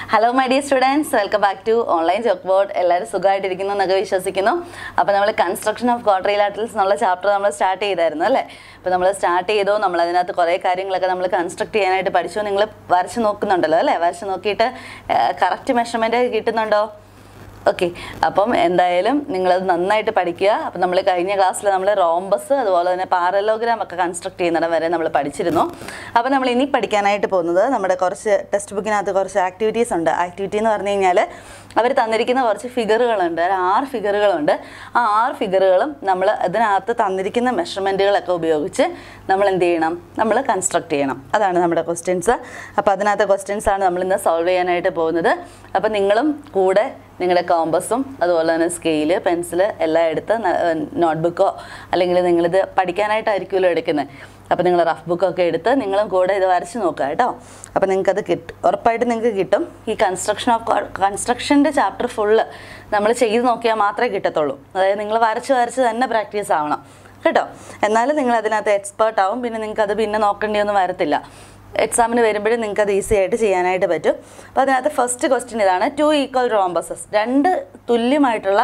Hello my dear students welcome back to online chalk board എല്ലാവരും സുഖമായിട്ടിരിക്കുന്നു എന്നൊക്കെ വിശ്വസിക്കുന്നു അപ്പോൾ നമ്മൾ കൺസ്ട്രക്ഷൻ ഓഫ് ക്വാഡ്രിലാറ്ററൽസ് എന്നുള്ള ചാപ്റ്റർ നമ്മൾ സ്റ്റാർട്ട് ചെയ്തായിരുന്നു അല്ലേ അപ്പോൾ നമ്മൾ സ്റ്റാർട്ട് ചെയ്തു നമ്മൾ അതിനകത്ത് കുറേ കാര്യങ്ങളൊക്കെ നമ്മൾ കൺസ്ട്രക്ട് ചെയ്യാനായിട്ട് പഠിച്ചു നിങ്ങൾ വരച്ച് നോക്കുന്നുണ്ടല്ലോ അല്ലേ വരച്ച് നോക്കിയിട്ട് കറക്റ്റ് മെഷർമെൻറ്റ് കിട്ടുന്നുണ്ടോ ഓക്കെ അപ്പം എന്തായാലും നിങ്ങളത് നന്നായിട്ട് പഠിക്കുക അപ്പം നമ്മൾ കഴിഞ്ഞ ക്ലാസ്സിൽ നമ്മൾ റോംബസ് അതുപോലെ തന്നെ പാരലോഗ്രാം ഒക്കെ കൺസ്ട്രക്ട് ചെയ്യുന്നിടം വരെ നമ്മൾ പഠിച്ചിരുന്നു അപ്പം നമ്മൾ ഇനി പഠിക്കാനായിട്ട് പോകുന്നത് നമ്മുടെ കുറച്ച് ടെക്സ്റ്റ് ബുക്കിനകത്ത് കുറച്ച് ആക്ടിവിറ്റീസ് ഉണ്ട് ആക്ടിവിറ്റി എന്ന് പറഞ്ഞു കഴിഞ്ഞാൽ അവർ തന്നിരിക്കുന്ന കുറച്ച് ഫിഗറുകളുണ്ട് ഒരു ആറ് ഫിഗറുകളുണ്ട് ആ ആറ് ഫിഗറുകളും നമ്മൾ അതിനകത്ത് തന്നിരിക്കുന്ന മെഷർമെൻറ്റുകളൊക്കെ ഉപയോഗിച്ച് നമ്മൾ എന്ത് ചെയ്യണം നമ്മൾ കൺസ്ട്രക്ട് ചെയ്യണം അതാണ് നമ്മുടെ ക്വസ്റ്റ്യൻസ് അപ്പോൾ അതിനകത്തെ ക്വസ്റ്റ്യൻസ് ആണ് നമ്മൾ ഇന്ന് സോൾവ് ചെയ്യാനായിട്ട് പോകുന്നത് അപ്പോൾ നിങ്ങളും കൂടെ നിങ്ങളുടെ കോമ്പസും അതുപോലെ തന്നെ സ്കെയില് പെൻസിൽ എല്ലാം എടുത്ത് നോട്ട്ബുക്കോ അല്ലെങ്കിൽ നിങ്ങളിത് പഠിക്കാനായിട്ടായിരിക്കുമല്ലോ എടുക്കുന്നത് അപ്പോൾ നിങ്ങൾ റഫ് ബുക്കൊക്കെ എടുത്ത് നിങ്ങളും കൂടെ ഇത് വരച്ച് നോക്കുക കേട്ടോ അപ്പോൾ നിങ്ങൾക്കത് കിട്ടും ഉറപ്പായിട്ട് നിങ്ങൾക്ക് കിട്ടും ഈ കൺസ്ട്രക്ഷൻ ഓഫ് കൺസ്ട്രക്ഷൻ്റെ ചാപ്റ്റർ ഫുള്ള് നമ്മൾ ചെയ്ത് നോക്കിയാൽ മാത്രമേ കിട്ടത്തുള്ളൂ അതായത് നിങ്ങൾ വരച്ച് വരച്ച് തന്നെ പ്രാക്ടീസ് ആവണം കേട്ടോ എന്നാലും നിങ്ങൾ അതിനകത്ത് എക്സ്പേർട്ട് ആവും പിന്നെ നിങ്ങൾക്ക് അത് പിന്നെ നോക്കേണ്ടിയൊന്നും വരത്തില്ല എക്സാമിന് വരുമ്പോഴും നിങ്ങൾക്ക് അത് ഈസി ആയിട്ട് ചെയ്യാനായിട്ട് പറ്റും അപ്പോൾ അതിനകത്ത് ഫസ്റ്റ് ക്വസ്റ്റ്യൻ ഇതാണ് ടു ഈക്വൽ റോംബസസ് രണ്ട് തുല്യമായിട്ടുള്ള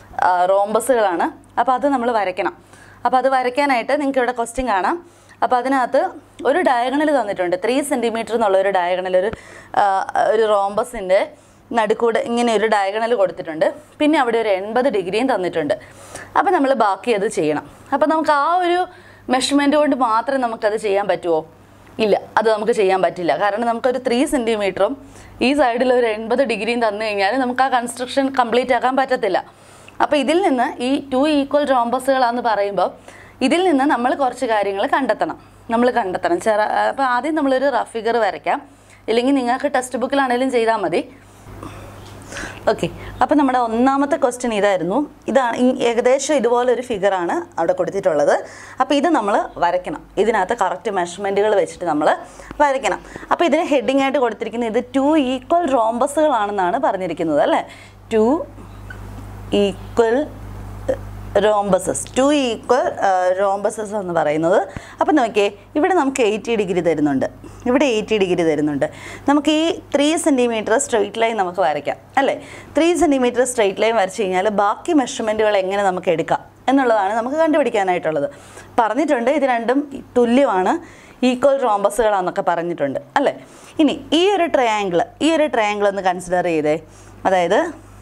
റോംബസുകളാണ് അപ്പോൾ അത് നമ്മൾ വരയ്ക്കണം അപ്പോൾ അത് വരയ്ക്കാനായിട്ട് നിങ്ങൾക്ക് ഇവിടെ ക്വസ്റ്റ്യൻ കാണാം അപ്പോൾ അതിനകത്ത് ഒരു ഡയഗണൽ തന്നിട്ടുണ്ട് ത്രീ സെൻറ്റിമീറ്റർ എന്നുള്ള ഒരു ഡയഗണൽ ഒരു ആ, ഒരു റോംബസിൻ്റെ നടുക്കൂടെ ഇങ്ങനെ ഒരു ഡയഗണൽ കൊടുത്തിട്ടുണ്ട് പിന്നെ അവിടെ ഒരു എൺപത് ഡിഗ്രിയും തന്നിട്ടുണ്ട് അപ്പോൾ നമ്മൾ ബാക്കി അത് ചെയ്യണം അപ്പോൾ നമുക്ക് ആ ഒരു മെഷർമെൻറ്റ് കൊണ്ട് മാത്രം നമുക്കത് ചെയ്യാൻ പറ്റുമോ ഇല്ല അത് നമുക്ക് ചെയ്യാൻ പറ്റില്ല കാരണം നമുക്കൊരു ത്രീ സെൻറ്റിമീറ്ററും ഈ സൈഡിൽ ഒരു എൺപത് ഡിഗ്രിയും തന്നു കഴിഞ്ഞാൽ നമുക്ക് ആ കൺസ്ട്രക്ഷൻ കംപ്ലീറ്റ് ആക്കാൻ പറ്റത്തില്ല അപ്പോൾ ഇതിൽ നിന്ന് ഈ ടു ഈക്വൽ റോംബസുകളാന്ന് പറയുമ്പോൾ ഇതിൽ നിന്ന് നമ്മൾ കുറച്ച് കാര്യങ്ങൾ കണ്ടെത്തണം നമ്മൾ കണ്ടെത്തണം ചെറ അപ്പോൾ ആദ്യം നമ്മളൊരു റഫ് ഫിഗർ വരയ്ക്കാം ഇല്ലെങ്കിൽ നിങ്ങൾക്ക് ടെക്സ്റ്റ് ബുക്കിലാണെങ്കിലും ചെയ്താൽ മതി ഓക്കെ അപ്പോൾ നമ്മുടെ ഒന്നാമത്തെ ക്വസ്റ്റ്യൻ ഇതായിരുന്നു ഇതാണ് ഈ ഏകദേശം ഇതുപോലെ ഒരു ഫിഗറാണ് അവിടെ കൊടുത്തിട്ടുള്ളത് അപ്പോൾ ഇത് നമ്മൾ വരയ്ക്കണം ഇതിനകത്ത് കറക്റ്റ് മെഷർമെൻറ്റുകൾ വെച്ചിട്ട് നമ്മൾ വരയ്ക്കണം അപ്പോൾ ഇതിന് ഹെഡിങ് ആയിട്ട് കൊടുത്തിരിക്കുന്നത് ഇത് ടു ഈക്വൽ റോംബസുകളാണെന്നാണ് പറഞ്ഞിരിക്കുന്നത് അല്ലേ two equal rhombuses two equal rhombuses എന്ന് പറയുന്നത് അപ്പം നോക്കിയേ ഇവിടെ നമുക്ക് എയ്റ്റി ഡിഗ്രി തരുന്നുണ്ട് ഇവിടെ എയ്റ്റി ഡിഗ്രി തരുന്നുണ്ട് നമുക്ക് ഈ ത്രീ സെൻറ്റിമീറ്റർ സ്ട്രെയിറ്റ് ലൈൻ നമുക്ക് വരയ്ക്കാം അല്ലേ ത്രീ സെൻറ്റിമീറ്റർ സ്ട്രെയിറ്റ് ലൈൻ വരച്ച് കഴിഞ്ഞാൽ ബാക്കി മെഷർമെൻറ്റുകൾ എങ്ങനെ നമുക്ക് എടുക്കാം എന്നുള്ളതാണ് നമുക്ക് കണ്ടുപിടിക്കാനായിട്ടുള്ളത് പറഞ്ഞിട്ടുണ്ട് ഇത് രണ്ടും തുല്യമാണ് ഈക്വൽ റോംബസുകളാണെന്നൊക്കെ പറഞ്ഞിട്ടുണ്ട് അല്ലേ ഇനി ഈ ഒരു ട്രയാങ്കിൾ ഈ ഒരു ട്രയാങ്കിൾ ഒന്ന് കൺസിഡർ ചെയ്തേ അതായത്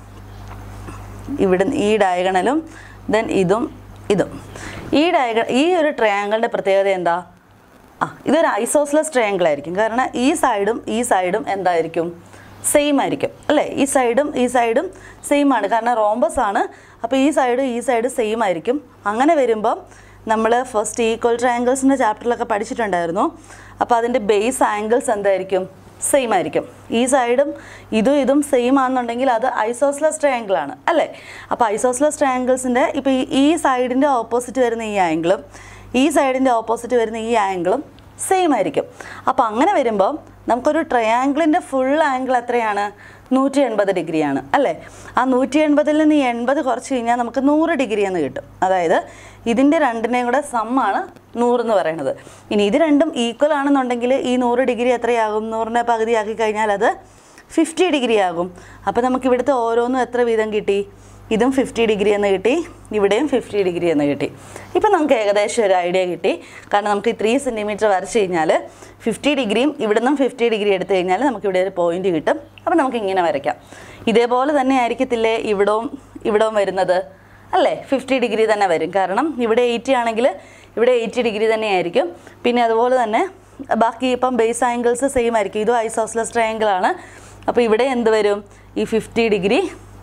ഇവിടെ ഈ ഡയഗണലും ദെൻ ഇതും ഇതും ഈ ഡയഗ ഈ ഒരു ട്രയാങ്കിളിൻ്റെ പ്രത്യേകത എന്താ ആ ഇതൊരു ഐസോസ്ലസ് ട്രയാങ്കിൾ ആയിരിക്കും കാരണം ഈ സൈഡും ഈ സൈഡും എന്തായിരിക്കും സെയിം ആയിരിക്കും അല്ലേ ഈ സൈഡും ഈ സൈഡും സെയിം ആണ് കാരണം റോംബസ് ആണ് അപ്പോൾ ഈ സൈഡും ഈ സൈഡും സെയിം ആയിരിക്കും അങ്ങനെ വരുമ്പം നമ്മൾ ഫസ്റ്റ് ഈക്വൽ ട്രയാങ്കിൾസിൻ്റെ ചാപ്റ്ററിലൊക്കെ പഠിച്ചിട്ടുണ്ടായിരുന്നു അപ്പോൾ അതിൻ്റെ ബേസ് ആംഗിൾസ് എന്തായിരിക്കും സെയിം ആയിരിക്കും ഈ സൈഡും ഇതും ഇതും സെയിം ആണെന്നുണ്ടെങ്കിൽ അത് ഐസോസ്ലസ് ട്രയാങ്കിൾ ആണ് അല്ലേ അപ്പോൾ ഐസോസ്ലസ് ട്രയാങ്കിൾസിൻ്റെ ഇപ്പോൾ ഈ ഈ സൈഡിൻ്റെ ഓപ്പോസിറ്റ് വരുന്ന ഈ ആംഗിളും ഈ സൈഡിൻ്റെ ഓപ്പോസിറ്റ് വരുന്ന ഈ ആംഗിളും സെയിം ആയിരിക്കും അപ്പോൾ അങ്ങനെ വരുമ്പോൾ നമുക്കൊരു ട്രയാങ്കിളിൻ്റെ ഫുൾ ആംഗിൾ എത്രയാണ് നൂറ്റി എൺപത് ഡിഗ്രിയാണ് അല്ലേ ആ നൂറ്റി എൺപതിൽ നിന്ന് ഈ എൺപത് കുറച്ച് കഴിഞ്ഞാൽ നമുക്ക് നൂറ് ഡിഗ്രി എന്ന് കിട്ടും അതായത് ഇതിൻ്റെ രണ്ടിനെയും കൂടെ സമ്മാണ് നൂറ് എന്ന് പറയുന്നത് ഇനി ഇത് രണ്ടും ഈക്വൽ ആണെന്നുണ്ടെങ്കിൽ ഈ നൂറ് ഡിഗ്രി എത്രയാകും നൂറിനെ പകുതിയാക്കി കഴിഞ്ഞാൽ അത് ഫിഫ്റ്റി ഡിഗ്രി ആകും അപ്പോൾ നമുക്ക് ഇവിടുത്തെ ഓരോന്നും എത്ര വീതം കിട്ടി ഇതും ഫിഫ്റ്റി ഡിഗ്രി എന്ന് കിട്ടി ഇവിടെയും ഫിഫ്റ്റി ഡിഗ്രി എന്ന് കിട്ടി ഇപ്പം നമുക്ക് ഏകദേശം ഒരു ഐഡിയ കിട്ടി കാരണം നമുക്ക് ഈ ത്രീ സെൻറ്റിമീറ്റർ വരച്ച് കഴിഞ്ഞാൽ ഫിഫ്റ്റി ഡിഗ്രിയും ഇവിടെ നിന്നും ഫിഫ്റ്റി ഡിഗ്രി എടുത്തു കഴിഞ്ഞാൽ നമുക്ക് ഇവിടെ ഒരു പോയിന്റ് കിട്ടും അപ്പോൾ നമുക്ക് ഇങ്ങനെ വരയ്ക്കാം ഇതേപോലെ തന്നെ ആയിരിക്കത്തില്ലേ ഇവിടവും ഇവിടവും വരുന്നത് അല്ലേ ഫിഫ്റ്റി ഡിഗ്രി തന്നെ വരും കാരണം ഇവിടെ എയ്റ്റി ആണെങ്കിൽ ഇവിടെ എയ്റ്റി ഡിഗ്രി തന്നെ ആയിരിക്കും പിന്നെ അതുപോലെ തന്നെ ബാക്കി ഇപ്പം ബേസ് ആംഗിൾസ് സെയിം ആയിരിക്കും ഇതും ഐസോസ്ലസ് ട്രയാങ്കിൾ ആണ് അപ്പോൾ ഇവിടെ എന്ത് വരും ഈ ഫിഫ്റ്റി ഡിഗ്രി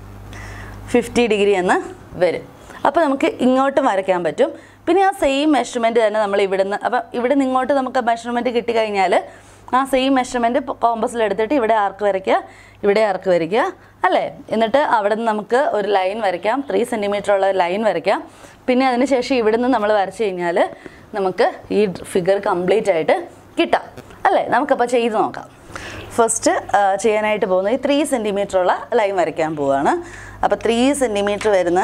ഫിഫ്റ്റി ഡിഗ്രി എന്ന് വരും അപ്പോൾ നമുക്ക് ഇങ്ങോട്ടും വരയ്ക്കാൻ പറ്റും പിന്നെ ആ സെയിം മെഷർമെൻറ്റ് തന്നെ നമ്മൾ ഇവിടുന്ന് അപ്പം ഇവിടെ നിന്ന് ഇങ്ങോട്ട് നമുക്ക് മെഷർമെൻറ്റ് കിട്ടിക്കഴിഞ്ഞാൽ ആ സെയിം മെഷർമെൻറ്റ് കോമ്പസിൽ എടുത്തിട്ട് ഇവിടെ ആർക്ക് വരയ്ക്കുക ഇവിടെ ആർക്ക് വരയ്ക്കുക അല്ലേ എന്നിട്ട് അവിടെ നിന്ന് നമുക്ക് ഒരു ലൈൻ വരയ്ക്കാം ത്രീ സെൻറ്റിമീറ്റർ ഉള്ള ഒരു ലൈൻ വരയ്ക്കാം പിന്നെ അതിന് ശേഷം ഇവിടെ നിന്ന് നമ്മൾ വരച്ച് കഴിഞ്ഞാൽ നമുക്ക് ഈ ഫിഗർ കംപ്ലീറ്റ് ആയിട്ട് കിട്ടാം അല്ലേ നമുക്കപ്പോൾ ചെയ്ത് നോക്കാം ഫസ്റ്റ് ചെയ്യാനായിട്ട് പോകുന്നത് ഈ ത്രീ സെൻറ്റിമീറ്റർ ഉള്ള ലൈൻ വരയ്ക്കാൻ പോവുകയാണ് അപ്പോൾ ത്രീ സെൻറ്റിമീറ്റർ വരുന്ന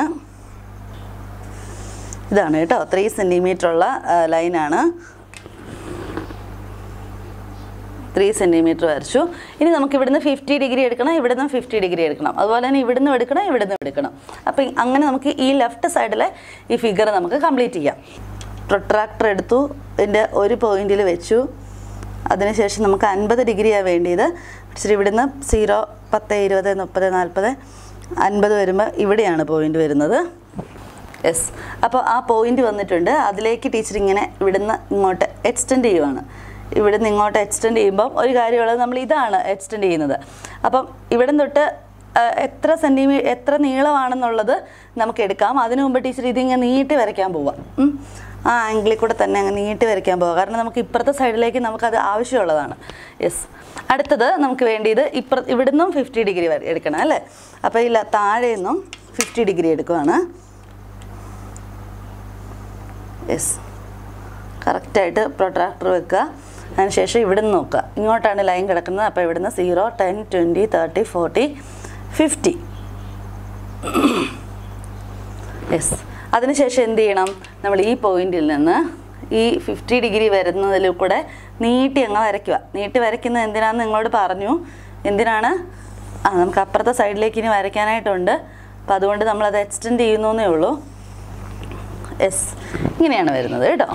ഇതാണ് കേട്ടോ ത്രീ സെൻറ്റിമീറ്റർ ഉള്ള ലൈനാണ് ത്രീ സെൻറ്റിമീറ്റർ വരച്ചു ഇനി നമുക്ക് ഇവിടുന്ന് ഫിഫ്റ്റി ഡിഗ്രി എടുക്കണം ഇവിടുന്ന് ഫിഫ്റ്റി ഡിഗ്രി എടുക്കണം അതുപോലെ തന്നെ ഇവിടുന്ന് എടുക്കണം ഇവിടുന്ന് എടുക്കണം അപ്പോൾ ഈ- അങ്ങനെ നമുക്ക് ഈ ലെഫ്റ്റ് സൈഡിലെ ഈ ഫിഗർ നമുക്ക് കംപ്ലീറ്റ് ചെയ്യാം പ്രൊട്രാക്ടർ എടുത്തു ഇതിൻ്റെ ഒരു പോയിന്റിൽ വെച്ചു അതിനുശേഷം നമുക്ക് അൻപത് ഡിഗ്രിയാണ് വേണ്ടിയത് ഇച്ചിരി ഇവിടുന്ന് സീറോ പത്ത് ഇരുപത് മുപ്പത് നാൽപ്പത് അൻപത് വരുമ്പോൾ ഇവിടെയാണ് പോയിന്റ് വരുന്നത് യെസ് അപ്പോൾ ആ പോയിന്റ് വന്നിട്ടുണ്ട് അതിലേക്ക് ടീച്ചർ ഇങ്ങനെ ഇവിടുന്ന് ഇങ്ങോട്ട് എക്സ്റ്റെൻഡ് ചെയ്യുവാണ് ഇവിടുന്ന് ഇങ്ങോട്ട് എക്സ്റ്റെൻഡ് ചെയ്യുമ്പം ഒരു കാര്യമുള്ളത് നമ്മൾ ഇതാണ് എക്സ്റ്റെൻഡ് ചെയ്യുന്നത് അപ്പം ഇവിടെ തൊട്ട് ആ, എത്ര സെൻറ്റിമീ എത്ര നീളമാണെന്നുള്ളത് നമുക്ക് എടുക്കാം അതിനു മുമ്പ് ടീച്ചർ ഇതിങ്ങനെ നീട്ടി വരയ്ക്കാൻ പോവാം ഉം. ആ ആംഗിളിൽ കൂടെ തന്നെ അങ്ങ് നീട്ടി വരയ്ക്കാൻ പോവാം കാരണം നമുക്ക് ഇപ്പുറത്തെ സൈഡിലേക്ക് നമുക്കത് ആവശ്യമുള്ളതാണ് യെസ് അടുത്തത് നമുക്ക് വേണ്ടിയത് ഇപ്പുറ ഇവിടുന്നും ഫിഫ്റ്റി ഡിഗ്രി വരെ എടുക്കണം അല്ലേ അപ്പോൾ ഇല്ല താഴെ നിന്നും ഫിഫ്റ്റി ഡിഗ്രി എടുക്കുവാണ് യെസ് കറക്റ്റായിട്ട് പ്രൊട്രാക്ടർ വെക്കുക അതിനുശേഷം ഇവിടുന്ന് നോക്കുക ഇങ്ങോട്ടാണ് ലൈൻ കിടക്കുന്നത് അപ്പോൾ ഇവിടുന്ന് zero ten twenty thirty forty fifty yes അതിനുശേഷം എന്ത് ചെയ്യണം നമ്മൾ ഈ പോയിന്റിൽ നിന്ന് ഈ ഫിഫ്റ്റി ഡിഗ്രി വരുന്നതിൽ കൂടെ നീട്ടി അങ്ങ് വരയ്ക്കുക നീട്ടി വരയ്ക്കുന്നത് എന്തിനാണെന്ന് നിങ്ങളോട് പറഞ്ഞു എന്തിനാണ് ആ നമുക്ക് അപ്പുറത്തെ സൈഡിലേക്ക് ഇനി വരയ്ക്കാനായിട്ടുണ്ട് അപ്പോൾ അതുകൊണ്ട് നമ്മളത് എക്സ്റ്റെൻഡ് ചെയ്യുന്നേ ഉള്ളൂ യെസ് ഇങ്ങനെയാണ് വരുന്നത് കേട്ടോ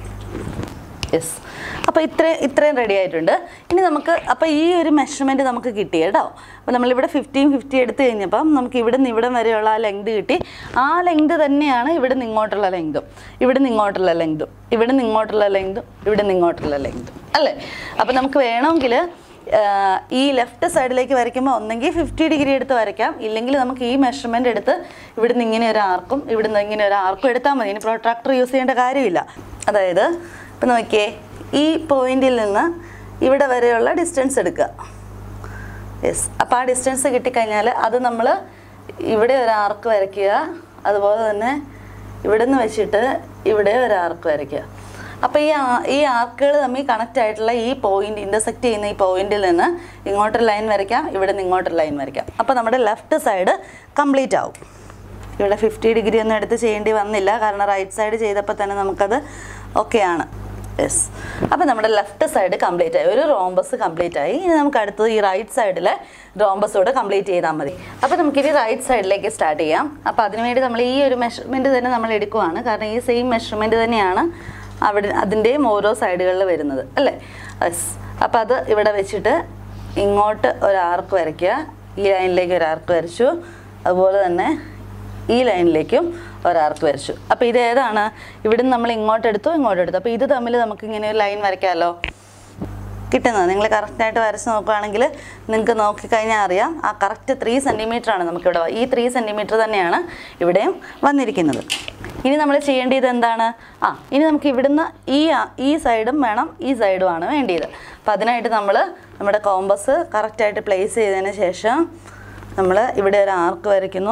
യെസ് അപ്പോൾ ഇത്രയും ഇത്രയും റെഡി ആയിട്ടുണ്ട് ഇനി നമുക്ക് അപ്പോൾ ഈ ഒരു മെഷർമെൻറ്റ് നമുക്ക് കിട്ടി കേട്ടോ അപ്പോൾ നമ്മളിവിടെ ഫിഫ്റ്റീൻ ഫിഫ്റ്റി എടുത്തു കഴിഞ്ഞപ്പം നമുക്ക് ഇവിടെ നിന്ന് ഇവിടം വരെയുള്ള ആ ലെങ്ത് കിട്ടി ആ ലെങ്ത് തന്നെയാണ് ഇവിടെ നിന്ന് ഇങ്ങോട്ടുള്ള ലെങ്തും ഇവിടെ നിന്ന് ഇങ്ങോട്ടുള്ള ലെങ്തും ഇവിടെ നിന്ന് ഇങ്ങോട്ടുള്ള ലെങ്തും ഇവിടെ നിന്ന് ഇങ്ങോട്ടുള്ള ലെങ്തും അല്ലേ അപ്പോൾ നമുക്ക് വേണമെങ്കിൽ ആഹ് ഈ ലെഫ്റ്റ് സൈഡിലേക്ക് വരയ്ക്കുമ്പോൾ ഒന്നെങ്കിൽ ഫിഫ്റ്റി ഡിഗ്രി എടുത്ത് വരയ്ക്കാം ഇല്ലെങ്കിൽ നമുക്ക് ഈ മെഷർമെൻ്റ് എടുത്ത് ഇവിടുന്ന് ഇങ്ങനെ ഒരു ആർക്കും ഇവിടുന്ന് ഇങ്ങനെ ഒരു ആർക്കും എടുത്താൽ മതി ഇനി പ്രൊട്രാക്ടർ യൂസ് ചെയ്യേണ്ട കാര്യമില്ല അതായത് ഇപ്പം നോക്കിയേ ഈ പോയിന്റിൽ നിന്ന് ഇവിടെ വരെയുള്ള ഡിസ്റ്റൻസ് എടുക്കുക യെസ് അപ്പോൾ ആ ഡിസ്റ്റൻസ് കിട്ടിക്കഴിഞ്ഞാൽ അത് നമ്മൾ ഇവിടെ ഒരു ആർക്ക് വരയ്ക്കുക അതുപോലെ തന്നെ ഇവിടെ നിന്ന് വെച്ചിട്ട് ഇവിടെ ഒരു ആർക്ക് വരയ്ക്കുക അപ്പോൾ ഈ ആ- ഈ ആർക്കുകൾ തമ്മിൽ കണക്റ്റ് ആയിട്ടുള്ള ഈ പോയിന്റ് ഇൻ്റർസെക്റ്റ് ചെയ്യുന്ന ഈ പോയിന്റിൽ നിന്ന് ഇങ്ങോട്ടൊരു ലൈൻ വരയ്ക്കാം ഇവിടെ നിന്ന് ഇങ്ങോട്ടൊരു ലൈൻ വരയ്ക്കാം അപ്പോൾ നമ്മുടെ ലെഫ്റ്റ് സൈഡ് കംപ്ലീറ്റ് ആവും ഇവിടെ ഫിഫ്റ്റി ഡിഗ്രി ഒന്നും എടുത്ത് ചെയ്യേണ്ടി വന്നില്ല കാരണം റൈറ്റ് സൈഡ് ചെയ്തപ്പോൾ തന്നെ നമുക്കത് ഓക്കെയാണ് യെസ് അപ്പോൾ നമ്മുടെ ലെഫ്റ്റ് സൈഡ് കംപ്ലീറ്റ് ആയി ഒരു റോംബസ് കംപ്ലീറ്റ് ആയി ഇനി നമുക്ക് അടുത്തത് ഈ റൈറ്റ് സൈഡിലെ റോംബസ് കൂടെ കംപ്ലീറ്റ് ചെയ്താൽ മതി അപ്പോൾ നമുക്കിനി റൈറ്റ് സൈഡിലേക്ക് സ്റ്റാർട്ട് ചെയ്യാം അപ്പോൾ അതിനുവേണ്ടി നമ്മൾ ഈ ഒരു മെഷർമെൻറ്റ് തന്നെ നമ്മൾ എടുക്കുവാണ് കാരണം ഈ സെയിം മെഷർമെൻറ്റ് തന്നെയാണ് അവിടെ അതിൻ്റെയും ഓരോ സൈഡുകളിൽ വരുന്നത് അല്ലേ യെസ് അപ്പോൾ അത് ഇവിടെ വെച്ചിട്ട് ഇങ്ങോട്ട് ഒരു ആർക്ക് വരയ്ക്കുക ഈ ലൈനിലേക്ക് ഒരു ആർക്ക് വരച്ചു അതുപോലെ തന്നെ ഈ ലൈനിലേക്കും ഒരാർക്ക് വരച്ചു അപ്പോൾ ഇത് ഏതാണ് ഇവിടുന്ന് നമ്മൾ ഇങ്ങോട്ട് എടുത്തു ഇങ്ങോട്ട് എടുത്തു അപ്പോൾ ഇത് തമ്മിൽ നമുക്ക് ഇങ്ങനെ ഒരു ലൈൻ വരയ്ക്കാമല്ലോ കിട്ടുന്നത് നിങ്ങൾ കറക്റ്റായിട്ട് വരച്ച് നോക്കുകയാണെങ്കിൽ നിങ്ങൾക്ക് നോക്കിക്കഴിഞ്ഞാൽ അറിയാം ആ കറക്റ്റ് ത്രീ സെൻറ്റിമീറ്റർ ആണ് നമുക്കിവിടെ വ- ഈ ത്രീ സെൻറ്റിമീറ്റർ തന്നെയാണ് ഇവിടെയും വന്നിരിക്കുന്നത് ഇനി നമ്മൾ ചെയ്യേണ്ടത് എന്താണ് ആ ഇനി നമുക്ക് ഇവിടുന്ന് ഈ ആ- ഈ സൈഡും വേണം ഈ സൈഡുമാണ് വേണ്ടിയത് അപ്പോൾ അതിനായിട്ട് നമ്മൾ നമ്മുടെ കോമ്പസ് കറക്റ്റായിട്ട് പ്ലേസ് ചെയ്തതിന് ശേഷം നമ്മൾ ഇവിടെ ഒരു ആർക്ക് വരയ്ക്കുന്നു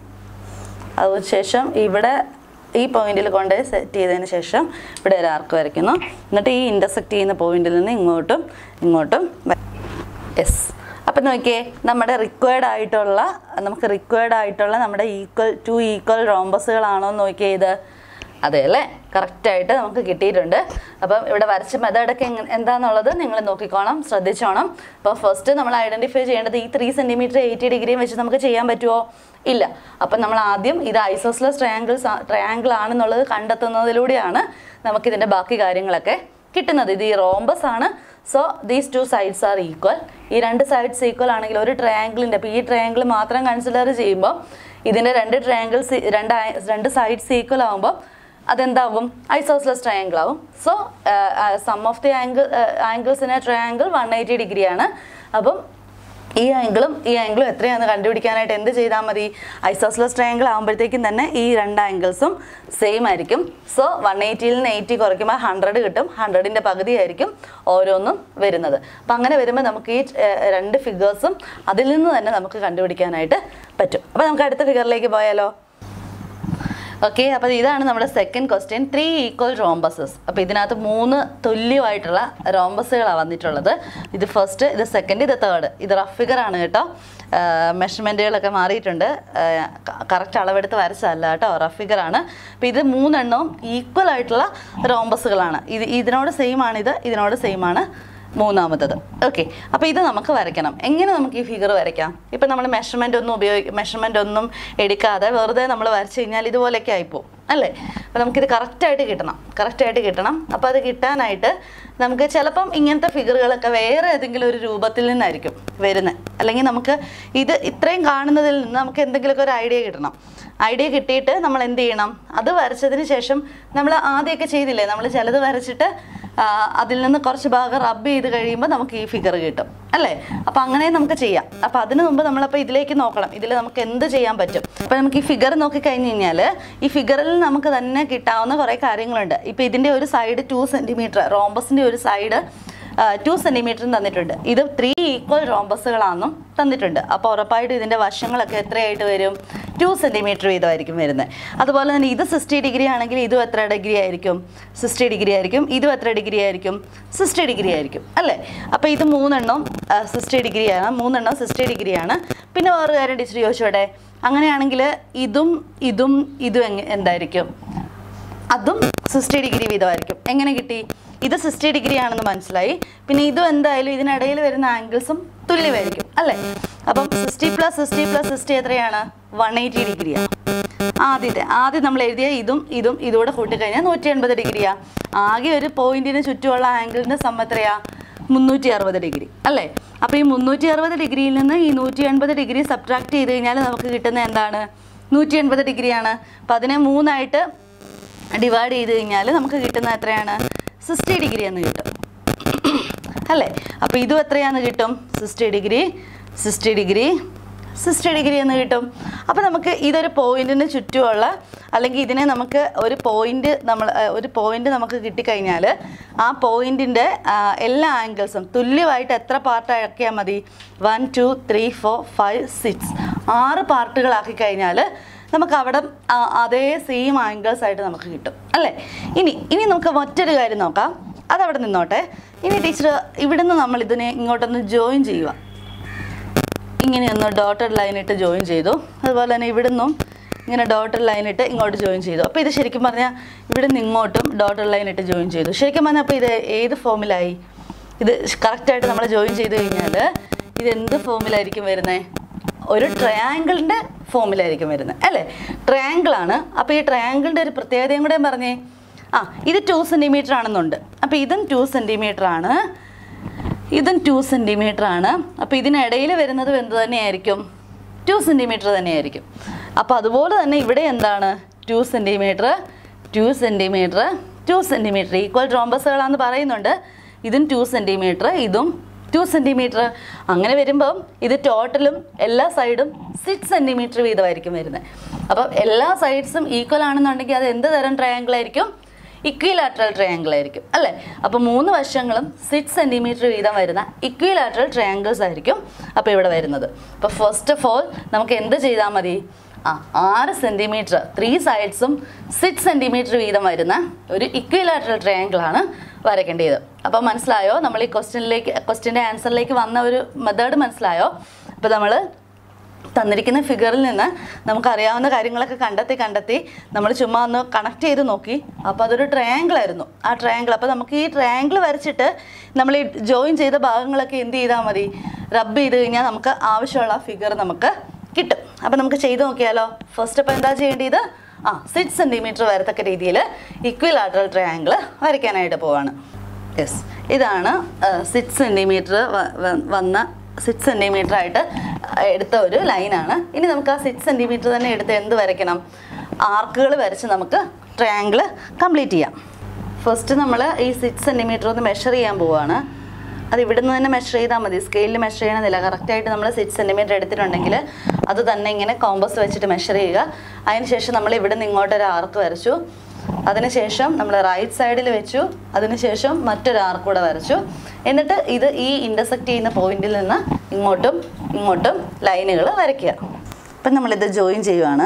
അതിനുശേഷം ഇവിടെ ഈ പോയിന്റിൽ കൊണ്ട് സെറ്റ് ചെയ്തതിന് ശേഷം ഇവിടെ ഒരു ആർക്ക് വരയ്ക്കുന്നു എന്നിട്ട് ഈ ഇൻ്റർസെക്റ്റ് ചെയ്യുന്ന പോയിന്റിൽ നിന്ന് ഇങ്ങോട്ടും ഇങ്ങോട്ടും യെസ് അപ്പം നോക്കിയേ നമ്മുടെ റിക്വയർഡ് ആയിട്ടുള്ള നമുക്ക് റിക്വയർഡ് ആയിട്ടുള്ള നമ്മുടെ ഈക്വൽ ടു ഈക്വൽ റോംബസുകളാണോ എന്ന് നോക്കിയേ ഇത് അതെ അല്ലേ കറക്റ്റായിട്ട് നമുക്ക് കിട്ടിയിട്ടുണ്ട് അപ്പം ഇവിടെ വരച്ച മെത്തേഡൊക്കെ എങ്ങനെ എന്താണെന്നുള്ളത് നിങ്ങൾ നോക്കിക്കോണം ശ്രദ്ധിച്ചോണം അപ്പോൾ ഫസ്റ്റ് നമ്മൾ ഐഡൻറ്റിഫൈ ചെയ്യേണ്ടത് ഈ ത്രീ സെൻറ്റിമീറ്റർ എയ്റ്റി ഡിഗ്രിയും വെച്ച് നമുക്ക് ചെയ്യാൻ പറ്റുമോ ഇല്ല അപ്പം നമ്മൾ ആദ്യം ഇത് ഐസോസ്ലസ് ട്രയാങ്കിൾസ് ട്രയാങ്കിൾ ആണെന്നുള്ളത് കണ്ടെത്തുന്നതിലൂടെയാണ് നമുക്കിതിൻ്റെ ബാക്കി കാര്യങ്ങളൊക്കെ കിട്ടുന്നത് ഇത് ഈ റോംബസ് ആണ് so these two sides are equal ഈ രണ്ട് സൈഡ്സ് ഈക്വൽ ആണെങ്കിൽ ഒരു ട്രയാങ്കിളിൻ്റെ അപ്പോൾ ഈ ട്രയാങ്കിൾ മാത്രം കൺസിഡർ ചെയ്യുമ്പോൾ ഇതിൻ്റെ രണ്ട് ട്രയാങ്കിൾസ് രണ്ട് ഐ- രണ്ട് സൈഡ്സ് ഈക്വൽ ആകുമ്പോൾ അതെന്താകും ഐസോസ്ലസ് ട്രയാങ്കിൾ ആവും so sum of the angle angles in a triangle one eighty ഡിഗ്രിയാണ് അപ്പം ഈ ആംഗിളും ഈ ആംഗിളും എത്രയാണെന്ന് കണ്ടുപിടിക്കാനായിട്ട് എന്ത് ചെയ്താൽ മതി ഐസോസ്ലസ് ട്രയാങ്കിൾ ആകുമ്പോഴത്തേക്കും തന്നെ ഈ രണ്ട് ആംഗിൾസും സെയിം ആയിരിക്കും സോ വൺ എയ്റ്റിയിൽ നിന്ന് എയ്റ്റി കുറയ്ക്കുമ്പോൾ ഹൺഡ്രഡ് കിട്ടും ഹൺഡ്രഡിൻ്റെ പകുതിയായിരിക്കും ഓരോന്നും വരുന്നത് അപ്പം അങ്ങനെ വരുമ്പോൾ നമുക്ക് ഈ ഏർ, രണ്ട് ഫിഗേഴ്സും അതിൽ നിന്ന് തന്നെ നമുക്ക് കണ്ടുപിടിക്കാനായിട്ട് പറ്റും അപ്പോൾ നമുക്ക് അടുത്ത ഫിഗറിലേക്ക് പോയാലോ ഓക്കെ അപ്പോൾ ഇതാണ് നമ്മുടെ second question three equal rhombuses അപ്പോൾ ഇതിനകത്ത് മൂന്ന് തുല്യമായിട്ടുള്ള റോംബസുകളാണ് വന്നിട്ടുള്ളത് ഇത് ഫസ്റ്റ് ഇത് സെക്കൻഡ് ഇത് തേർഡ് ഇത് റഫ് ഫിഗർ ആണ് കേട്ടോ മെഷർമെൻറ്റുകളൊക്കെ മാറിയിട്ടുണ്ട് കറക്റ്റ് അളവെടുത്ത് വരച്ചതല്ല കേട്ടോ റഫ് ഫിഗർ ആണ് അപ്പോൾ ഇത് മൂന്നെണ്ണവും ഈക്വൽ ആയിട്ടുള്ള റോംബസുകളാണ് ഇത് ഇതിനോട് സെയിം ആണ് ഇത് ഇതിനോട് സെയിം ആണ് മൂന്നാമത്തത് ഓക്കെ അപ്പോൾ ഇത് നമുക്ക് വരയ്ക്കണം എങ്ങനെ നമുക്ക് ഈ ഫിഗർ വരയ്ക്കാം ഇപ്പം നമ്മൾ മെഷർമെൻ്റ് ഒന്നും ഉപയോഗി മെഷർമെൻ്റ് ഒന്നും എടുക്കാതെ വെറുതെ നമ്മൾ വരച്ച് കഴിഞ്ഞാൽ ഇതുപോലെയൊക്കെ ആയിപ്പോവും അല്ലേ അപ്പോൾ നമുക്കിത് കറക്റ്റായിട്ട് കിട്ടണം കറക്റ്റായിട്ട് കിട്ടണം അപ്പോൾ അത് കിട്ടാനായിട്ട് നമുക്ക് ചിലപ്പം ഇങ്ങനത്തെ ഫിഗറുകളൊക്കെ വേറെ ഏതെങ്കിലും ഒരു രൂപത്തിൽ നിന്നായിരിക്കും വരുന്നത് അല്ലെങ്കിൽ നമുക്ക് ഇത് ഇത്രയും കാണുന്നതിൽ നിന്ന് നമുക്ക് എന്തെങ്കിലുമൊക്കെ ഒരു ഐഡിയ കിട്ടണം ഐഡിയ കിട്ടിയിട്ട് നമ്മൾ എന്ത് ചെയ്യണം അത് വരച്ചതിന് ശേഷം നമ്മൾ ആദ്യമൊക്കെ ചെയ്തില്ലേ നമ്മൾ ചിലത് വരച്ചിട്ട് ആ, അതിൽ നിന്ന് കുറച്ച് ഭാഗം റബ്ബ് ചെയ്ത് കഴിയുമ്പോൾ നമുക്ക് ഈ ഫിഗർ കിട്ടും അല്ലേ അപ്പോൾ അങ്ങനെ നമുക്ക് ചെയ്യാം അപ്പോൾ അതിന് മുമ്പ് നമ്മളപ്പോൾ ഇതിലേക്ക് നോക്കണം ഇതിൽ നമുക്ക് എന്ത് ചെയ്യാൻ പറ്റും അപ്പോൾ നമുക്ക് ഈ ഫിഗർ നോക്കി കഴിഞ്ഞ് കഴിഞ്ഞാൽ ഈ ഫിഗറിൽ നമുക്ക് തന്നെ കിട്ടാവുന്ന കുറേ കാര്യങ്ങളുണ്ട് ഇപ്പോൾ ഇതിൻ്റെ ഒരു സൈഡ് ടു സെൻറ്റിമീറ്റർ റോംബസിൻ്റെ ഒരു സൈഡ് ടു സെൻറ്റിമീറ്ററും തന്നിട്ടുണ്ട് ഇത് ത്രീ ഈക്വൽ റോംബസുകളാണെന്നും തന്നിട്ടുണ്ട് അപ്പോൾ ഉറപ്പായിട്ടും ഇതിൻ്റെ വശങ്ങളൊക്കെ എത്രയായിട്ട് വരും ടു സെൻറ്റിമീറ്റർ വീതമായിരിക്കും വരുന്നത് അതുപോലെ തന്നെ ഇത് സിക്സ്റ്റി ഡിഗ്രി ആണെങ്കിൽ ഇതും എത്ര ഡിഗ്രി ആയിരിക്കും സിക്സ്റ്റി ഡിഗ്രി ആയിരിക്കും ഇതും എത്ര ഡിഗ്രി ആയിരിക്കും സിക്സ്റ്റി ഡിഗ്രി ആയിരിക്കും അല്ലേ അപ്പോൾ ഇത് മൂന്നെണ്ണം സിക്സ്റ്റി ഡിഗ്രിയാണ് മൂന്നെണ്ണം സിക്സ്റ്റി ഡിഗ്രിയാണ് പിന്നെ വേറെ കാര്യം ടീച്ചർ ചോദിച്ചോടെ അങ്ങനെയാണെങ്കിൽ ഇതും ഇതും ഇതും എങ്ങ എന്തായിരിക്കും അതും സിക്സ്റ്റി ഡിഗ്രി വീതമായിരിക്കും എങ്ങനെ കിട്ടി ഇത് സിക്സ്റ്റി ഡിഗ്രി ആണെന്ന് മനസ്സിലായി പിന്നെ ഇതും എന്തായാലും ഇതിനിടയിൽ വരുന്ന ആംഗിൾസും തുല്യമായിരിക്കും അല്ലേ അപ്പം sixty plus sixty plus sixty എത്രയാണ് വൺ എയ്റ്റി ഡിഗ്രിയാണ് ആദ്യത്തെ ആദ്യം നമ്മൾ എഴുതിയ ഇതും ഇതും ഇതുകൂടെ കൂട്ടിക്കഴിഞ്ഞാൽ നൂറ്റി എൺപത് ഡിഗ്രിയാ ആകെ ഒരു പോയിന്റിന് ചുറ്റുമുള്ള ആംഗിളിൻ്റെ സം എത്രയാ മുന്നൂറ്റി അറുപത് ഡിഗ്രി അല്ലേ അപ്പോൾ ഈ മുന്നൂറ്റി അറുപത് ഡിഗ്രിയിൽ നിന്ന് ഈ നൂറ്റി എൺപത് ഡിഗ്രി സബ്ട്രാക്ട് ചെയ്ത് കഴിഞ്ഞാൽ നമുക്ക് കിട്ടുന്ന എന്താണ് നൂറ്റി എൺപത് ഡിഗ്രിയാണ് അപ്പം അതിനെ മൂന്നായിട്ട് ഡിവൈഡ് ചെയ്ത് കഴിഞ്ഞാൽ നമുക്ക് കിട്ടുന്ന എത്രയാണ് സിക്സ്റ്റി ഡിഗ്രി എന്ന് കിട്ടും അല്ലേ അപ്പോൾ ഇതും എത്രയാന്ന് കിട്ടും sixty degree sixty degree sixty degree എന്ന് കിട്ടും അപ്പോൾ നമുക്ക് ഇതൊരു പോയിന്റിന് ചുറ്റുമുള്ള അല്ലെങ്കിൽ ഇതിനെ നമുക്ക് ഒരു പോയിന്റ് നമ്മൾ ഏഹ്, ഒരു പോയിന്റ് നമുക്ക് കിട്ടിക്കഴിഞ്ഞാൽ ആ പോയിന്റിൻ്റെ എല്ലാ ആംഗിൾസും തുല്യമായിട്ട് എത്ര പാർട്ടാക്കിയാൽ മതി one two three four five six ആറ് പാർട്ടുകളാക്കി കഴിഞ്ഞാൽ നമുക്ക് അവിടെ ആ, അതേ സെയിം ആംഗിൾസ് ആയിട്ട് നമുക്ക് കിട്ടും അല്ലേ ഇനി ഇനി നമുക്ക് മറ്റൊരു കാര്യം നോക്കാം അതവിടെ നിന്നോട്ടെ ഇനി ടീച്ചർ ഇവിടുന്ന് നമ്മൾ ഇതിനെ ഇങ്ങോട്ടൊന്ന് ജോയിൻ ചെയ്യുക ഇങ്ങനെ ഒന്ന് ഡോട്ടഡ് ലൈൻ ഇട്ട് ജോയിൻ ചെയ്തു അതുപോലെ തന്നെ ഇവിടുന്നും ഇങ്ങനെ ഡോട്ടഡ് ലൈൻ ഇട്ട് ഇങ്ങോട്ട് ജോയിൻ ചെയ്തു അപ്പോൾ ഇത് ശരിക്കും പറഞ്ഞാൽ ഇവിടുന്ന് ഇങ്ങോട്ടും ഡോട്ടഡ് ലൈൻ ഇട്ട് ജോയിൻ ചെയ്തു ശരിക്കും പറഞ്ഞാൽ അപ്പോൾ ഇത് ഏത് ഫോമിലായി ഇത് കറക്റ്റായിട്ട് നമ്മൾ ജോയിൻ ചെയ്ത് കഴിഞ്ഞാൽ ഇത് എന്ത് ഫോമിലായിരിക്കും വരുന്നത് ഒരു ട്രയാങ്കിളിൻ്റെ ഫോമിലായിരിക്കും വരുന്നത് അല്ലേ ട്രയാങ്കിളാണ് അപ്പോൾ ഈ ട്രയാങ്കിളിൻ്റെ ഒരു പ്രത്യേകതയും കൂടെ പറഞ്ഞേ ആ ഇത് ടു സെൻറ്റിമീറ്റർ ആണെന്നുണ്ട് അപ്പോൾ ഇതും ടു സെൻറ്റിമീറ്റർ ആണ് ഇതും ടു സെൻറ്റിമീറ്റർ ആണ് അപ്പോൾ ഇതിനിടയിൽ വരുന്നത് എന്ത് തന്നെയായിരിക്കും ടു സെൻറ്റിമീറ്റർ തന്നെയായിരിക്കും അപ്പോൾ അതുപോലെ തന്നെ ഇവിടെ എന്താണ് two centimetre two centimetre two centimetre equal ട്രോംബസുകളാണെന്ന് പറയുന്നുണ്ട് ഇതും ടു സെൻറ്റിമീറ്റർ ഇതും ടു സെൻറ്റിമീറ്റർ അങ്ങനെ വരുമ്പം ഇത് ടോട്ടലും എല്ലാ സൈഡും സിക്സ് സെൻറ്റിമീറ്റർ വീതമായിരിക്കും വരുന്നത് അപ്പം എല്ലാ സൈഡ്സും ഈക്വൽ ആണെന്നുണ്ടെങ്കിൽ അത് എന്ത് തരം ട്രയാങ്കിൾ ആയിരിക്കും ഇക്വിലാറ്ററൽ ട്രയാങ്കിൾ ആയിരിക്കും അല്ലേ അപ്പോൾ മൂന്ന് വശങ്ങളും സിക്സ് സെൻറ്റിമീറ്റർ വീതം വരുന്ന ഇക്വിലാറ്ററൽ ട്രയാങ്കിൾസ് ആയിരിക്കും അപ്പോൾ ഇവിടെ വരുന്നത് അപ്പോൾ ഫസ്റ്റ് ഓഫ് ഓൾ നമുക്ക് എന്ത് ചെയ്താൽ മതി ആ ആറ് സെൻറ്റിമീറ്റർ ത്രീ സൈഡ്സും സിക്സ് സെൻറ്റിമീറ്റർ വീതം വരുന്ന ഒരു ഇക്വിലാറ്ററൽ ട്രയാങ്കിൾ ആണ് വരയ്ക്കേണ്ടത് അപ്പോൾ മനസ്സിലായോ നമ്മൾ ഈ ക്വസ്റ്റ്യനിലേക്ക് ക്വസ്റ്റ്യൻ്റെ ആൻസറിലേക്ക് വന്ന ഒരു മെത്തേഡ് മനസ്സിലായോ അപ്പോൾ നമ്മൾ തന്നിരിക്കുന്ന ഫിഗറിൽ നിന്ന് നമുക്കറിയാവുന്ന കാര്യങ്ങളൊക്കെ കണ്ടെത്തി കണ്ടെത്തി നമ്മൾ ചുമ്മാ ഒന്ന് കണക്ട് ചെയ്ത് നോക്കി അപ്പോൾ അതൊരു ട്രയാങ്കിൾ ആയിരുന്നു ആ ട്രയാങ്കിൾ അപ്പോൾ നമുക്ക് ഈ ട്രയാങ്കിൾ വരച്ചിട്ട് നമ്മൾ ഈ ജോയിൻ ചെയ്ത ഭാഗങ്ങളൊക്കെ എന്ത് ചെയ്താൽ മതി റബ്ബ് ചെയ്ത് കഴിഞ്ഞാൽ നമുക്ക് ആവശ്യമുള്ള ഫിഗർ നമുക്ക് കിട്ടും അപ്പോൾ നമുക്ക് ചെയ്ത് നോക്കിയാലോ ഫസ്റ്റ് അപ്പോൾ എന്താ ചെയ്യേണ്ടത് ആ സിക്സ് സെൻറ്റിമീറ്റർ വരത്തക്ക രീതിയിൽ ഇക്വിലാറ്ററൽ ട്രയാങ്കിൾ വരയ്ക്കാനായിട്ട് പോവാണ് യെസ് ഇതാണ് സിക്സ് സെൻറ്റിമീറ്റർ വന്ന സിക്സ് സെൻറ്റിമീറ്റർ ആയിട്ട് എടുത്ത ഒരു ലൈനാണ് ഇനി നമുക്ക് ആ സിക്സ് സെൻറ്റിമീറ്റർ തന്നെ എടുത്ത് എന്ത് വരയ്ക്കണം ആർക്കുകൾ വരച്ച് നമുക്ക് ട്രയാങ്കിൾ കംപ്ലീറ്റ് ചെയ്യാം ഫസ്റ്റ് നമ്മൾ ഈ സിക്സ് സെൻറ്റിമീറ്റർ ഒന്ന് മെഷർ ചെയ്യാൻ പോവുകയാണ് അത് ഇവിടുന്ന് തന്നെ മെഷർ ചെയ്താൽ മതി സ്കെയിലിൽ മെഷർ ചെയ്യണമെന്നില്ല കറക്റ്റായിട്ട് നമ്മൾ സിക്സ് സെൻറ്റിമീറ്റർ എടുത്തിട്ടുണ്ടെങ്കിൽ അത് തന്നെ ഇങ്ങനെ കോമ്പസ് വെച്ചിട്ട് മെഷർ ചെയ്യുക അതിനുശേഷം നമ്മൾ ഇവിടെ നിന്ന് ഇങ്ങോട്ടൊരു ആർക്ക് വരച്ചു അതിനുശേഷം നമ്മൾ റൈറ്റ് സൈഡിൽ വെച്ചു അതിനുശേഷം മറ്റൊരു ആർക്ക് കൂടെ വരച്ചു എന്നിട്ട് ഇത് ഈ ഇൻ്റർസെക്റ്റ് ചെയ്യുന്ന പോയിന്റിൽ നിന്ന് ഇങ്ങോട്ടും ഇങ്ങോട്ടും ലൈനുകൾ വരയ്ക്കുക അപ്പം നമ്മളിത് ജോയിൻ ചെയ്യുവാണ്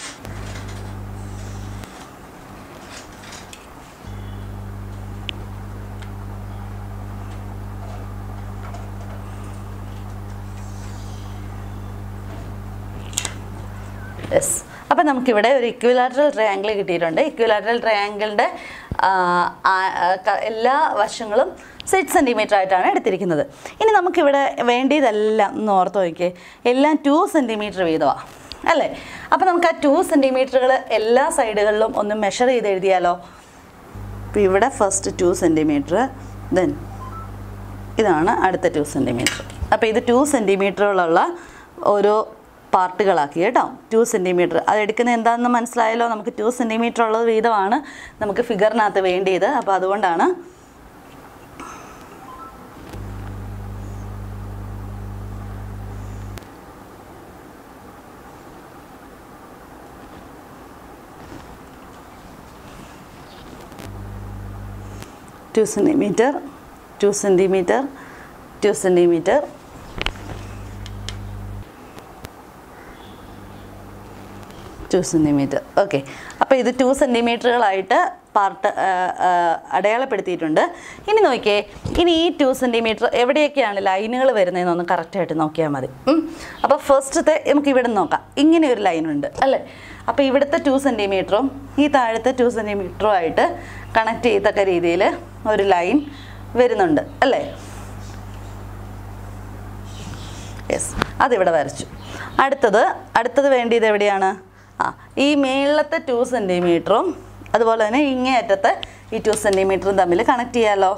യെസ് അപ്പം നമുക്കിവിടെ ഒരു ഇക്വിലാറ്ററൽ ട്രയാങ്കിൾ കിട്ടിയിട്ടുണ്ട് ഇക്വിലാറ്ററൽ ട്രയാങ്കിളിൻ്റെ എല്ലാ വശങ്ങളും സിക്സ് സെൻറ്റിമീറ്റർ ആയിട്ടാണ് എടുത്തിരിക്കുന്നത് ഇനി നമുക്കിവിടെ വേണ്ടിയതെല്ലാം ഒന്ന് ഓർത്ത് നോക്കിയേ എല്ലാം ടു സെൻറ്റിമീറ്റർ വീതമാണ് അല്ലേ അപ്പോൾ നമുക്ക് ആ ടു സെൻറ്റിമീറ്ററുകൾ എല്ലാ സൈഡുകളിലും ഒന്ന് മെഷർ ചെയ്ത് എഴുതിയാലോ അപ്പോൾ ഇവിടെ ഫസ്റ്റ് ടു സെൻറ്റിമീറ്റർ ദെൻ ഇതാണ് അടുത്ത ടു സെൻറ്റിമീറ്റർ അപ്പോൾ ഇത് ടു സെൻറ്റിമീറ്ററുകളുള്ള ഓരോ പാർട്ടുകളാക്കി കേട്ടോ ടു സെൻറ്റിമീറ്റർ അത് എടുക്കുന്നത് എന്താണെന്ന് മനസ്സിലായല്ലോ നമുക്ക് ടു സെൻറ്റിമീറ്റർ ഉള്ളത് വീതമാണ് നമുക്ക് ഫിഗറിനകത്ത് വേണ്ടിയത് അപ്പോൾ അതുകൊണ്ടാണ് two centimetre two centimetre two centimetre two centimetre okay അപ്പോൾ ഇത് ടു സെൻറ്റിമീറ്ററുകളായിട്ട് പാർട്ട് അടയാളപ്പെടുത്തിയിട്ടുണ്ട് ഇനി നോക്കിയേ ഇനി ഈ ടു സെൻറ്റിമീറ്റർ എവിടെയൊക്കെയാണ് ലൈനുകൾ വരുന്നതെന്നൊന്ന് കറക്റ്റായിട്ട് നോക്കിയാൽ മതി ഉം. അപ്പോൾ ഫസ്റ്റത്തെ നമുക്ക് ഇവിടെ നിന്ന് നോക്കാം ഇങ്ങനെ ഒരു ലൈനുണ്ട് അല്ലേ അപ്പോൾ ഇവിടുത്തെ ടു സെൻറ്റിമീറ്ററും ഈ താഴത്തെ ടു സെൻറ്റിമീറ്ററും ആയിട്ട് കണക്ട് ചെയ്യത്തക്ക രീതിയിൽ ഒരു ലൈൻ വരുന്നുണ്ട് അല്ലേ യെസ് അതിവിടെ വരച്ചു അടുത്തത് അടുത്തത് വേണ്ടിയത് എവിടെയാണ് ആ ഈ മേളത്തെ ടു സെൻറ്റിമീറ്ററും അതുപോലെ തന്നെ ഇങ്ങേ അറ്റത്തെ ഈ ടു സെൻറ്റിമീറ്ററും തമ്മിൽ കണക്ട് ചെയ്യാമല്ലോ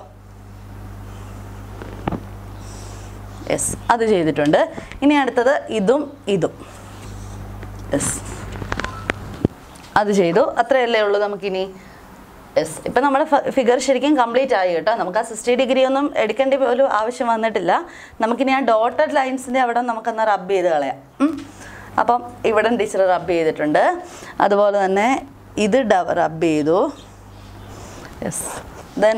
യെസ് അത് ചെയ്തിട്ടുണ്ട് ഇനി അടുത്തത് ഇതും ഇതും യെസ് അത് ചെയ്തു അത്രയല്ലേ ഉള്ളൂ നമുക്കിനി യെസ് ഇപ്പം നമ്മുടെ ഫിഗർ ശരിക്കും കംപ്ലീറ്റ് ആയി കേട്ടോ നമുക്ക് ആ സിക്സ്റ്റി ഡിഗ്രി ഒന്നും എടുക്കേണ്ടി പോലും ആവശ്യം വന്നിട്ടില്ല നമുക്കിനി ആ ഡോട്ടഡ് ലൈൻസിൻ്റെ അവിടെ നമുക്കൊന്ന് റബ്ബ് ചെയ്ത് കളയാം ഉം. അപ്പം ഇവിടെ ടീച്ചർ റബ്ബ് ചെയ്തിട്ടുണ്ട് അതുപോലെ തന്നെ ഇത് റബ്ബ് ചെയ്തു യെസ് ദെൻ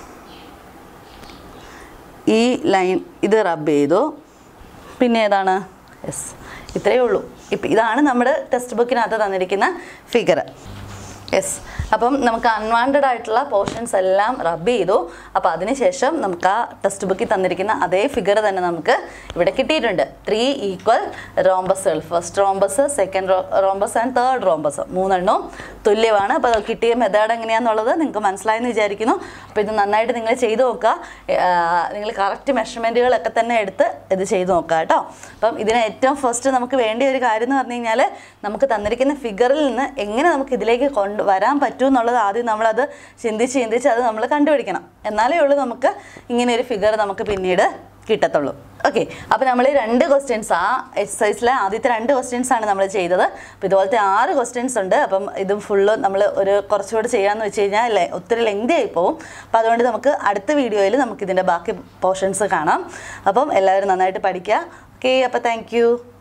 ഈ ലൈൻ ഇത് റബ്ബ് ചെയ്തു പിന്നെ ഏതാണ് യെസ് ഇത്രയേ ഉള്ളൂ ഇപ്പം ഇതാണ് നമ്മുടെ ടെക്സ്റ്റ് ബുക്കിനകത്ത് തന്നിരിക്കുന്ന ഫിഗർ യെസ് അപ്പം നമുക്ക് അൺവാണ്ടഡ് ആയിട്ടുള്ള പോർഷൻസ് എല്ലാം റബ്ബ് ചെയ്തു അപ്പോൾ അതിനുശേഷം നമുക്ക് ആ ടെക്സ്റ്റ് ബുക്കിൽ തന്നിരിക്കുന്ന അതേ ഫിഗർ തന്നെ നമുക്ക് ഇവിടെ കിട്ടിയിട്ടുണ്ട് ത്രീ ഈക്വൽ റോംബസുകൾ first rhombus second rhombus and third rhombus മൂന്നെണ്ണവും തുല്യമാണ് അപ്പോൾ അത് കിട്ടിയ മെത്തേഡ് എങ്ങനെയാണെന്നുള്ളത് നിങ്ങൾക്ക് മനസ്സിലായെന്ന് വിചാരിക്കുന്നു അപ്പോൾ ഇത് നന്നായിട്ട് നിങ്ങൾ ചെയ്തു നോക്കുക നിങ്ങൾ കറക്റ്റ് മെഷർമെൻറ്റുകളൊക്കെ തന്നെ എടുത്ത് ഇത് ചെയ്തു നോക്കുക കേട്ടോ അപ്പം ഇതിന് ഏറ്റവും ഫസ്റ്റ് നമുക്ക് വേണ്ട ഒരു കാര്യം എന്ന് പറഞ്ഞു കഴിഞ്ഞാൽ നമുക്ക് തന്നിരിക്കുന്ന ഫിഗറിൽ നിന്ന് എങ്ങനെ നമുക്ക് ഇതിലേക്ക് കൊണ്ട് വരാൻ പറ്റും എന്നുള്ളത് ആദ്യം നമ്മളത് ചിന്തിച്ച് ചിന്തിച്ച് അത് നമ്മൾ കണ്ടുപിടിക്കണം എന്നാലേ ഉള്ളൂ നമുക്ക് ഇങ്ങനെ ഒരു ഫിഗർ നമുക്ക് പിന്നീട് കിട്ടത്തുള്ളൂ ഓക്കെ അപ്പോൾ നമ്മൾ ഈ രണ്ട് ക്വസ്റ്റ്യൻസ് ആ എക്സസൈസിലെ ആദ്യത്തെ രണ്ട് ക്വസ്റ്റ്യൻസ് ആണ് നമ്മൾ ചെയ്തത് അപ്പോൾ ഇതുപോലത്തെ ആറ് ക്വസ്റ്റ്യൻസ് ഉണ്ട് അപ്പം ഇത് ഫുള്ള് നമ്മൾ ഒരു കുറച്ചുകൂടി ചെയ്യാമെന്ന് വെച്ച് കഴിഞ്ഞാൽ അല്ലേ ഒത്തിരി ലെങ്തി ആയി പോകും അപ്പോൾ അതുകൊണ്ട് നമുക്ക് അടുത്ത വീഡിയോയിൽ നമുക്ക് ഇതിൻ്റെ ബാക്കി പോർഷൻസ് കാണാം അപ്പം എല്ലാവരും നന്നായിട്ട് പഠിക്കുക ഓക്കെ അപ്പോൾ താങ്ക്